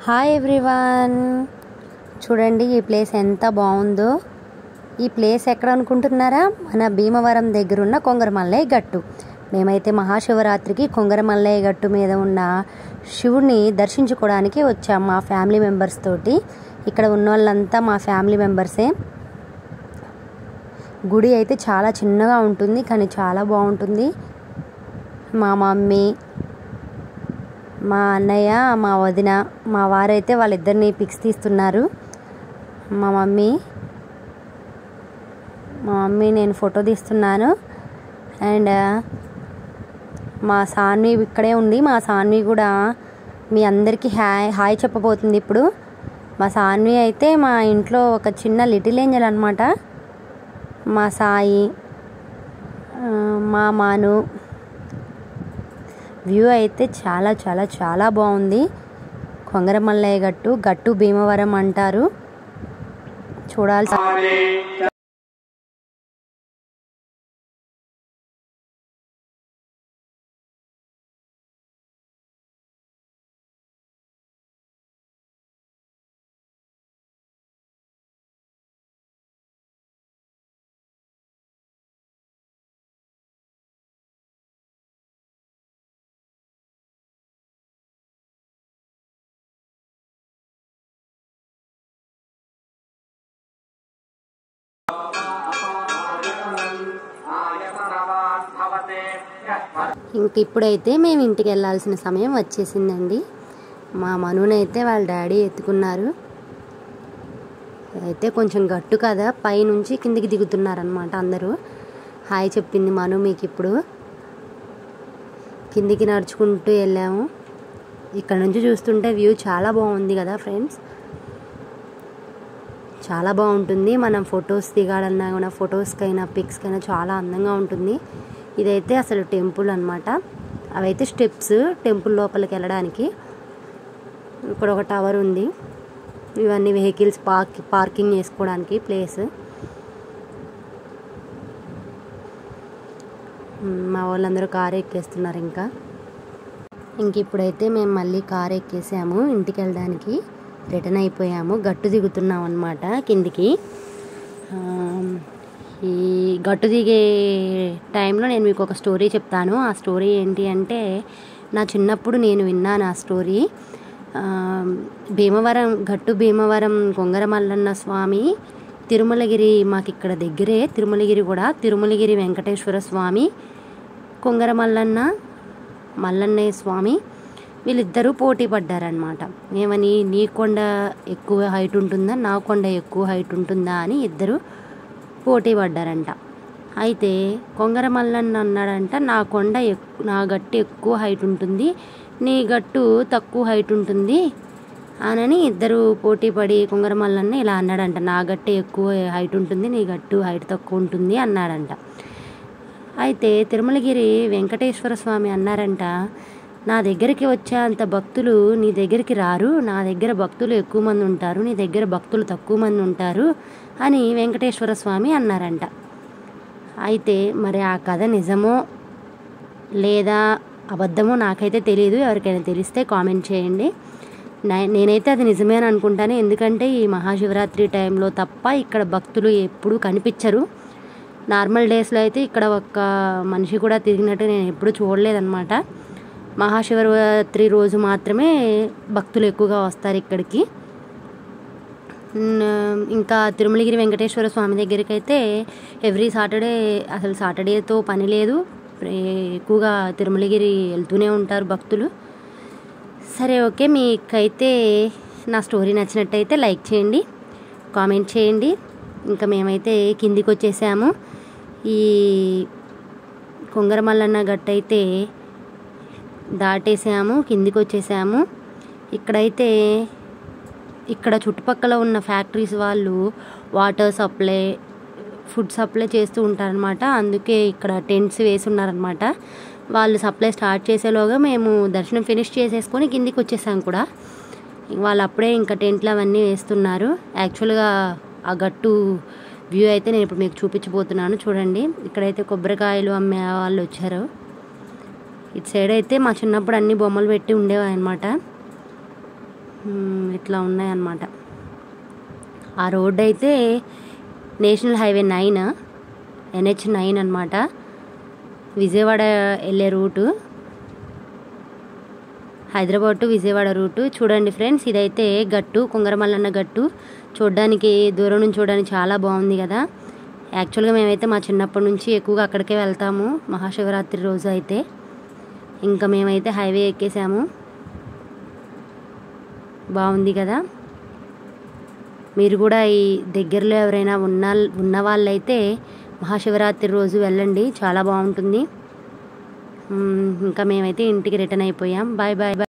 hi everyone చూడండి ఈ place ఎంత బాగుందో ఈ ప్లేస్ ఎక్కడ అనుకుంటున్నారా మన భీమవరం దగ్గర ఉన్న కొంగరమల్లయ్య గట్టు మేమైతే మహాశివరాత్రికి కొంగరమల్లయ్య గట్టు మీద ఉన్న శివుడిని దర్శించుకోవడానికి వచ్చాం మా ఫ్యామిలీ మెంబర్స్ తోటి ఇక్కడ ఉన్న వాళ్ళంతా మా ఫ్యామిలీ మెంబర్సే గుడి అయితే చాలా చిన్నగా ఉంటుంది కానీ చాలా బాగుంటుంది మా మమ్మీ మా అన్నయ్య మా వదిన మా వారైతే వాళ్ళిద్దరిని పిక్స్ తీస్తున్నారు మా మమ్మీ మా మమ్మీ నేను ఫోటో తీస్తున్నాను అండ్ మా సాన్వి ఇక్కడే ఉంది మా సాన్వి కూడా మీ అందరికీ హాయ్ హాయ్ చెప్పబోతుంది ఇప్పుడు మా సాన్వి అయితే మా ఇంట్లో ఒక చిన్న లిటిల్ ఏంజల్ అనమాట మా సాయి ఆ, మా మాను వ్యూ అయితే చాలా చాలా చాలా బాగుంది కొంగరమల్లయ్య గట్టు గట్టు భీమవరం అంటారు చూడాల్సి ఇంక ఇప్పుడైతే మేము ఇంటికి వెళ్ళాల్సిన సమయం వచ్చేసిందండి మా మనునైతే వాళ్ళ డాడీ ఎత్తుకున్నారు అయితే కొంచెం గట్టు కదా పైనుంచి కిందికి దిగుతున్నారనమాట అందరూ హాయ్ చెప్పింది మను మీకు ఇప్పుడు కిందికి నడుచుకుంటూ వెళ్ళాము ఇక్కడ నుంచి చూస్తుంటే వ్యూ చాలా బాగుంది కదా ఫ్రెండ్స్ చాలా బాగుంటుంది మనం ఫొటోస్ దిగాలన్నా కూడా ఫొటోస్కైనా పిక్స్కైనా చాలా అందంగా ఉంటుంది ఇదైతే అసలు టెంపుల్ అనమాట అవైతే స్టెప్స్ టెంపుల్ లోపలికి వెళ్ళడానికి ఇక్కడ ఒక టవర్ ఉంది ఇవన్నీ వెహికల్స్ పార్క్ పార్కింగ్ చేసుకోవడానికి ప్లేస్ మా వాళ్ళందరూ కారు ఎక్కేస్తున్నారు ఇంకా ఇంక ఇప్పుడైతే మేము మళ్ళీ కారు ఎక్కేసాము ఇంటికి వెళ్ళడానికి రిటర్న్ అయిపోయాము గట్టు దిగుతున్నాం అనమాట కిందికి ఆ, ఈ గట్టు దిగే టైంలో నేను మీకు ఒక స్టోరీ చెప్తాను ఆ స్టోరీ ఏంటి అంటే నా చిన్నప్పుడు నేను విన్నాను ఆ స్టోరీ ఆ, భీమవరం గట్టు భీమవరం కొంగరమల్లన్న స్వామి తిరుమలగిరి మాకు ఇక్కడ దగ్గరే తిరుమలగిరి కూడా తిరుమలగిరి వెంకటేశ్వర స్వామి కొంగరమల్లన్న మల్లన్నయ్య స్వామి వీళ్ళిద్దరూ పోటీ పడ్డారనమాట ఏమని నీ కొండ ఎక్కువ హైట్ ఉంటుందా నా కొండ ఎక్కువ హైట్ ఉంటుందా అని ఇద్దరు పోటీ పడ్డారంట అయితే కొంగర మల్లన్న అన్నాడంట నా కొండ ఎక్కు నా గట్టు ఎక్కువ హైట్ ఉంటుంది నీ గట్టు తక్కువ హైట్ ఉంటుంది అనని ఇద్దరు పోటీ పడి కొంగర మల్లన్న ఇలా అన్నాడంట నా గట్టు ఎక్కువ హైట్ ఉంటుంది నీ గట్టు హైట్ తక్కువ ఉంటుంది అన్నాడంట అయితే తిరుమలగిరి వెంకటేశ్వర స్వామి అన్నారంట నా దగ్గరికి వచ్చే అంత భక్తులు నీ దగ్గరికి రారు నా దగ్గర భక్తులు ఎక్కువ మంది ఉంటారు నీ దగ్గర భక్తులు తక్కువ మంది ఉంటారు అని వెంకటేశ్వర స్వామి అన్నారంట అయితే మరి ఆ కథ నిజమో లేదా అబద్ధమో నాకైతే తెలియదు ఎవరికైనా తెలిస్తే కామెంట్ చేయండి నే- నేనైతే అది నిజమే అని అనుకుంటాను ఎందుకంటే ఈ మహాశివరాత్రి టైంలో తప్ప ఇక్కడ భక్తులు ఎప్పుడూ కనిపించరు నార్మల్ డేస్లో అయితే ఇక్కడ ఒక్క మనిషి కూడా తిరిగినట్టు నేను ఎప్పుడూ చూడలేదన్నమాట మహాశివరాత్రి రోజు మాత్రమే భక్తులు ఎక్కువగా వస్తారు ఇక్కడికి ఉమ్, ఇంకా తిరుమలగిరి వెంకటేశ్వర స్వామి దగ్గరికి అయితే ఎవ్రీ సాటర్డే అసలు సాటర్డేతో పని లేదు ఏ- ఎక్కువగా తిరుమలగిరి వెళ్తూనే ఉంటారు భక్తులు సరే ఓకే మీకైతే నా స్టోరీ నచ్చినట్టయితే లైక్ చేయండి కామెంట్ చేయండి ఇంకా మేమైతే కిందికి వచ్చేసాము ఈ కొంగరమల్లన్న గట్టు అయితే దాటేసాము కిందికి వచ్చేసాము ఇక్కడైతే ఇక్కడ చుట్టుపక్కల ఉన్న ఫ్యాక్టరీస్ వాళ్ళు వాటర్ సప్లై ఫుడ్ సప్లై చేస్తూ ఉంటారనమాట అందుకే ఇక్కడ టెంట్స్ వేసి ఉన్నారనమాట వాళ్ళు సప్లై స్టార్ట్ చేసేలోగా మేము దర్శనం ఫినిష్ చేసేసుకొని కిందికి వచ్చేసాం కూడా వాళ్ళు అప్పుడే ఇంకా టెంట్లు అవన్నీ వేస్తున్నారు యాక్చువల్గా ఆ గట్టు వ్యూ అయితే నేను ఇప్పుడు మీకు చూపించబోతున్నాను చూడండి ఇక్కడైతే కొబ్బరికాయలు అమ్మే వాళ్ళు వచ్చారు ఇటు సైడ్ అయితే మా చిన్నప్పుడు అన్ని బొమ్మలు పెట్టి ఉండేవి అనమాట మ్మ్, ఇట్లా ఉన్నాయన్నమాట ఆ రోడ్ అయితే national highway nine NH nine అనమాట విజయవాడ వెళ్ళే route Hyderabad to Vijayawada route చూడండి ఫ్రెండ్స్ ఇదైతే గట్టు కుంగరమల్లన్న గట్టు చూడడానికి దూరం నుంచి చూడడానికి చాలా బాగుంది కదా యాక్చువల్గా మేమైతే మా చిన్నప్పటి నుంచి ఎక్కువగా అక్కడికే వెళ్తాము మహాశివరాత్రి రోజు అయితే ఇంకా మేమైతే హైవే ఎక్కేసాము బాగుంది కదా మీరు కూడా ఈ దగ్గరలో ఎవరైనా ఉన్న ఉన్న వాళ్ళైతే మహాశివరాత్రి రోజు వెళ్ళండి చాలా బాగుంటుంది మ్మ్, ఇంకా మేమైతే ఇంటికి రిటర్న్ అయిపోయాం బాయ్ బాయ్ బాయ్